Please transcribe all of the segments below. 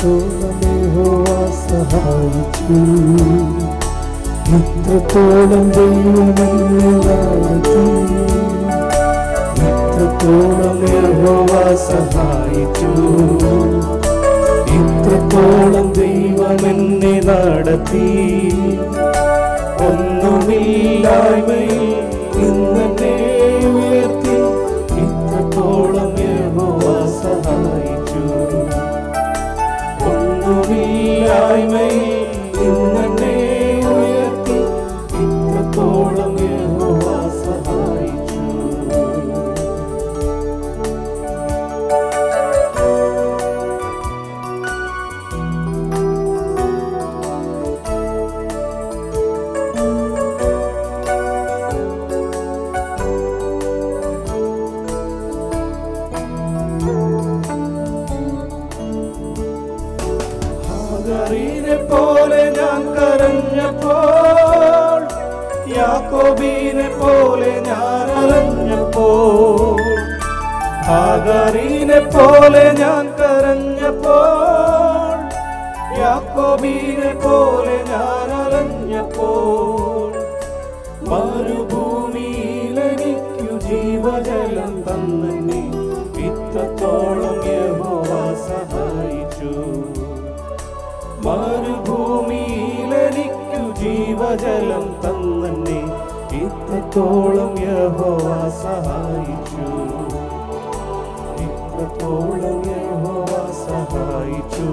ഇത്രത്തോളം യഹോവ സഹായിച്ചു ഇത്രത്തോളം ദൈവമെന്നെ നടത്തി ഇത്രത്തോളം യഹോവ സഹായിച്ചു ഇത്രത്തോളം ദൈവമെന്നെ നടത്തി ഒന്നുമില്ലായ്മയിൽ ഇന്നെ ഉയർത്തി ഇത്രത്തോളം യഹോവ സഹായിച്ചു ഒന്നുമില്ലായ്മയിൽ ഇന്നെ ഉയർത്തി ഇത്രത്തോളം യഹോവ സഹായിച്ചു ഹാഗറിനെ പോലെ ഞാൻ കരഞ്ഞപ്പോൾ യാക്കോബിനെ പോലെ ഞാൻ അലഞ്ഞപ്പോൾ ഹാഗറിനെ പോലെ ഞാൻ കരഞ്ഞപ്പോൾ യാക്കോബിനെ പോലെ ഞാൻ അലഞ്ഞപ്പോൾ മരുഭൂമിയിൽ എനിക്കു ജീവജലം തന്നെ ഇത്രത്തോളം യഹോവ സഹായിച്ചു മരുഭൂമിയിൽ എനിക്കു ജീവജലം തന്നെ ഇത്രത്തോളം യഹോവ സഹായിച്ചു ഇത്രത്തോളം യഹോവ സഹായിച്ചു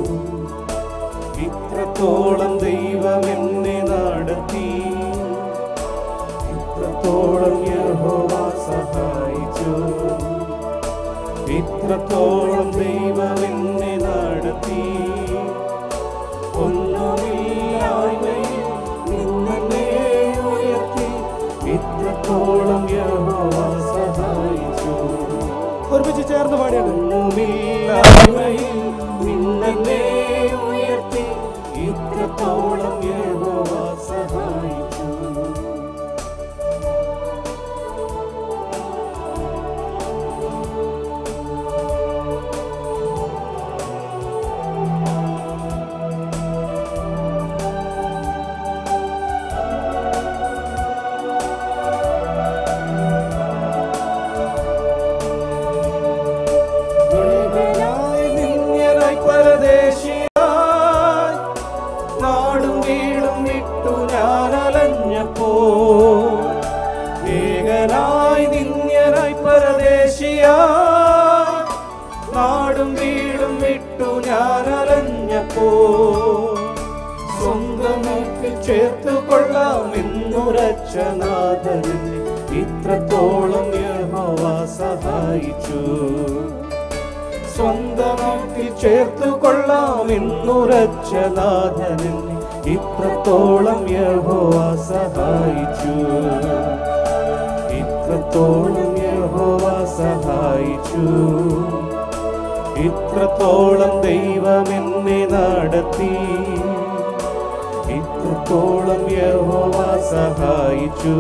ഇത്രത്തോളം ദൈവം എന്നെ നടത്തി ഇത്രത്തോളം യഹോവ സഹായിച്ചു ഇത്രത്തോളം ദൈവം എന്നെ നടത്തി ഒന്നുമില്ലായ്മയിൽ നിന്നെ ഉയർത്തി ഇത്രത്തോളം യഹോവ സഹായിച്ചു ഒരുമിച്ച് ചേർന്ന് പാടിയത് ഒന്നുമില്ലായ്മയിൽ നിന്നെ ഉയർത്തി ഇത്രത്തോളം യഹോവ സഹായിച്ചു ഏകനായി നിന്യനായി പരദേശിയായി നാടും വീടും വിട്ടു ഞാൻ അലഞ്ഞപ്പോ ഏകനായി നിന്യനായി പരദേശിയായി നാടും വീടും വിട്ടു ഞാൻ അലഞ്ഞപ്പോ സ്വന്തം വീട്ടിൽ ചേർത്തു കൊള്ളാമെന്നുരച്ച നാഥനെ ഇത്രത്തോളം യഹോവ സഹായിച്ചു സ്വന്തമാക്കി ചേർത്തു കൊള്ളാമെന്നുരച്ച നാഥനെ ഇത്രത്തോളം യഹോവ സഹായിച്ചു ഇത്രത്തോളം യഹോവ സഹായിച്ചു ഇത്രത്തോളം ദൈവം എന്നെ നടത്തി ഇത്രത്തോളം യഹോവ സഹായിച്ചു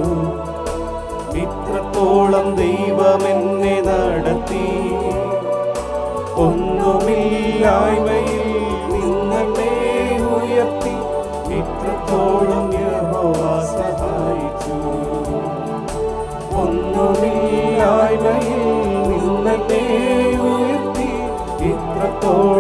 ഇത്രത്തോളം ദൈവം എന്നെ നടത്തി ഒന്നുമില്ലായ്മയിൽ നിന്നെ ഉയർത്തി ഇത്രത്തോളം യഹോവ സഹായിച്ചു ഒന്നുമില്ലായ്മയിൽ നിന്നെ ഉയർത്തി ഇത്രത്തോളം